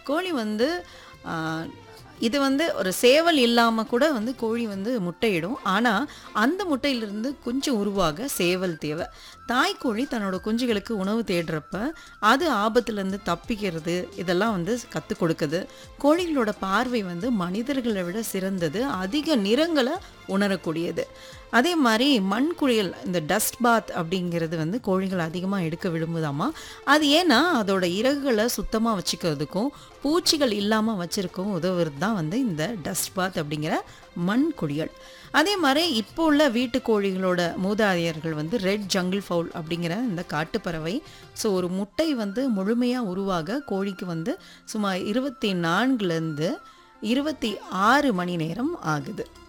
கோழி வந்து ஆ, இது வந்து ஒரு சேவல் இல்லாமல் கூட வந்து கோழி வந்து முட்டையிடும் ஆனால் அந்த முட்டையிலிருந்து கொஞ்சம் உருவாக சேவல் தேவை தாய்க்கோழி தன்னோட குஞ்சுகளுக்கு உணவு தேடுறப்ப அது ஆபத்துலேருந்து தப்பிக்கிறது இதெல்லாம் வந்து கற்றுக் கொடுக்குது கோழிகளோட பார்வை வந்து மனிதர்களை விட சிறந்தது அதிக நிறங்களை உணரக்கூடியது அதே மாதிரி மண் குளியல் இந்த டஸ்ட் பாத் அப்படிங்கிறது வந்து கோழிகள் அதிகமாக எடுக்க விரும்புதாமா அது ஏன்னா அதோட இறகுகளை சுத்தமாக வச்சுக்கிறதுக்கும் பூச்சிகள் இல்லாமல் வச்சிருக்கவும் உதவுறது தான் வந்து இந்த டஸ்ட் பாத் அப்படிங்கிற மண் குளியல் அதே மாதிரி இப்போ உள்ள வீட்டு கோழிகளோட மூதாதையர்கள் வந்து ரெட் ஜங்கிள் ஃபவுல் அப்படிங்கிற இந்த காட்டுப்பறவை ஸோ ஒரு முட்டை வந்து முழுமையாக உருவாக கோழிக்கு வந்து சுமார் இருபத்தி நான்குலேருந்து இருபத்தி ஆறு மணி நேரம் ஆகுது